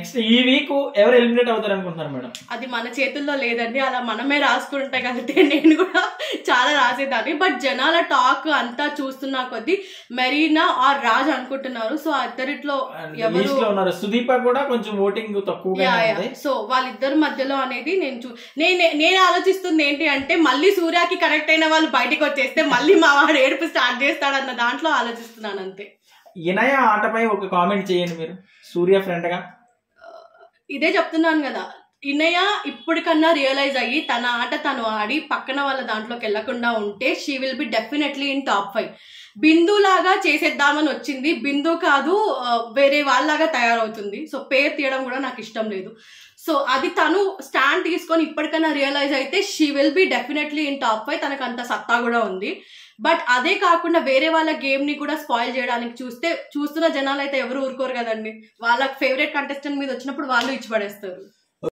Next ఈ week ఎవరు eliminate అవుతారు అనుకుంటున్నారు మేడం అది మన చేతుల్లో లేదండి అలా మనమే రాసుకుంటే కాబట్టి నేను కూడా చాలా రాసేదాన్ని బట్ జనాల టాక్ అంతా చూస్తున్నా కొద్దీ మెరీనా ఆర్ రాజ్ అనుకుంటున్నారు సో ఆ ఇద్దరిట్లో ఎవరు లీస్ట్ లో ఉన్నారు సుదీప కూడా కొంచెం ఓటింగ్ తక్కువగా యా, యా. ఉంది సో వాళ్ళిద్దరి మధ్యలో అనేది నేను చూ నేను నేను ఆలోచిస్తుంది ఏంటి అంటే మళ్ళీ సూర్యకి కనెక్ట్ అయిన వాళ్ళు బయటకు వచ్చేస్తే మళ్ళీ మా వాడు ఏడుపు స్టార్ట్ చేస్తాడన్న దాంట్లో ఆలోచిస్తున్నాను అంతే ఇనయ ఆటపై ఒక కామెంట్ చేయండి మీరు సూర్య ఫ్రెండ్ గా ఇదే చెప్తున్నాను కదా ఇనయ ఇప్పటికన్నా రియలైజ్ అయ్యి తన ఆట తను ఆడి పక్కన వాళ్ళ దాంట్లోకి వెళ్లకుండా ఉంటే she will be definitely in top five Bindu లాగా చేసేద్దామని వచ్చింది బిందు కాదు ఆ, వేరే వాళ్ళలాగా తయారవుతుంది సో పేరు తీయడం కూడా నాకు ఇష్టం లేదు సో అది తను స్టాండ్ తీసుకొని ఇప్పటికన్నా రియలైజ్ అయితే she will be definitely in top five తనకు అంత సత్తా కూడా ఉంది బట్ అదే కాకుండా వేరే వాళ్ళ గేమ్ ని కూడా స్పాయిల్ చేయడానికి చూస్తే చూస్తున్న జనాలు అయితే ఎవరు ఊరుకోరు కదండి వాళ్ళ ఫేవరెట్ కంటెస్టెంట్ మీద వచ్చినప్పుడు వాళ్ళు ఇచ్చి పడేస్తారు